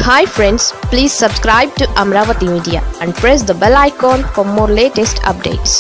hi friends please subscribe to Amaravati media and press the bell icon for more latest updates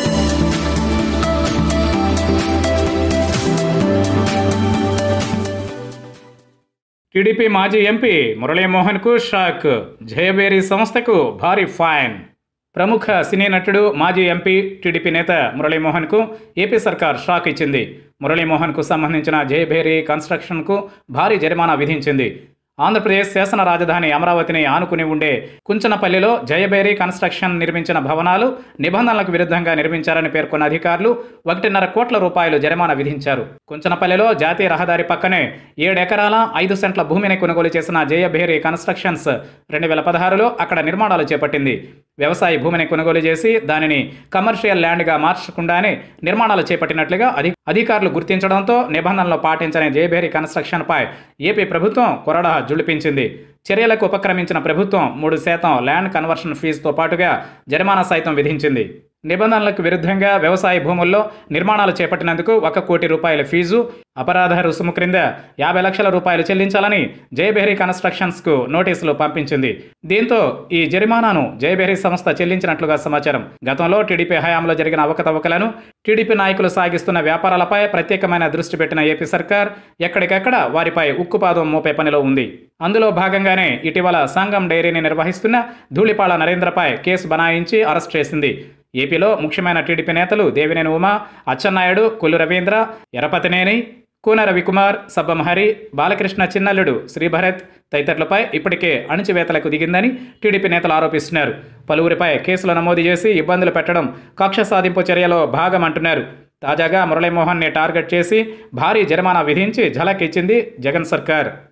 TDP మాజీ MP మురళీమోహన్కు shock Jayabheri సంస్థకు భారీ fine ప్రముఖ సినీ నటుడు మాజీ ఎంపీ టీడీపీ నేత మురళీమోహన్కు ఏపీ సర్కార్ షాక్ ఇచ్చింది మురళీమోహన్కు సంబంధించిన జయబేరి కన్స్ట్రక్షన్కు భారీ జరిమానా విధించింది ఆంధ్రప్రదేశ్ శాసన రాజధాని అమరావతిని ఆనుకుని ఉండే కుంచనపల్లిలో జయబేరి కన్స్ట్రక్షన్ నిర్మించిన భవనాలు నిబంధనలకు విరుద్ధంగా నిర్మించారని పేర్కొన్న అధికారులు ఒకటిన్నర కోట్ల రూపాయలు జరిమానా విధించారు కుంచనపల్లిలో జాతీయ రహదారి పక్కనే ఏడెకరాల ఐదు సెంట్ల భూమిని కొనుగోలు చేసిన జయబేరి కన్స్ట్రక్షన్స్ రెండు వేల పదహారులో అక్కడ నిర్మాణాలు చేపట్టింది వ్యవసాయ భూమిని కొనుగోలు చేసి దానిని కమర్షియల్ ల్యాండ్గా మార్చకుండానే నిర్మాణాలు చేపట్టినట్లుగా అధి అధికారులు గుర్తించడంతో నిబంధనలు పాటించని జయబేరి కన్స్ట్రక్షన్పై ఏపీ ప్రభుత్వం కొరడా జుళిపించింది చర్యలకు ఉపక్రమించిన ప్రభుత్వం మూడు శాతం ల్యాండ్ కన్వర్షన్ ఫీజుతో పాటుగా జరిమానా సైతం విధించింది నిబంధనలకు విరుద్ధంగా వ్యవసాయ భూముల్లో నిర్మాణాలు చేపట్టినందుకు ఒక కోటి రూపాయల ఫీజు అపరాధ రుసుము క్రింద యాభై లక్షల రూపాయలు చెల్లించాలని జయబెహరీ కన్స్ట్రక్షన్స్కు నోటీసులు పంపించింది దీంతో ఈ జరిమానాను జయబెహరీ సంస్థ చెల్లించినట్లుగా సమాచారం గతంలో టీడీపీ హయాంలో జరిగిన అవకతవకలను టీడీపీ నాయకులు సాగిస్తున్న వ్యాపారాలపై ప్రత్యేకమైన దృష్టి పెట్టిన ఏపీ సర్కార్ ఎక్కడికక్కడ వారిపై ఉక్కుపాదం మోపే పనిలో ఉంది అందులో భాగంగానే ఇటీవల సంఘం డైరీని నిర్వహిస్తున్న ధూళిపాళ నరేంద్రపై కేసు బనాయించి అరెస్ట్ చేసింది ఏపీలో ముఖ్యమైన టీడీపీ నేతలు దేవినేని ఉమా అచ్చెన్నాయుడు కొల్లు రవీంద్ర ఎరపతినేని కూన రవికుమార్ సబ్బమహరి బాలకృష్ణ చిన్నల్లుడు శ్రీభరత్ తదితరులపై ఇప్పటికే అణిచివేతలకు దిగిందని టీడీపీ నేతలు ఆరోపిస్తున్నారు పలువురిపై కేసులు నమోదు చేసి ఇబ్బందులు పెట్టడం కక్ష సాధింపు చర్యలో భాగమంటున్నారు తాజాగా మురళీమోహన్ని టార్గెట్ చేసి భారీ జరిమానా విధించి ఝలక్ ఇచ్చింది జగన్ సర్కార్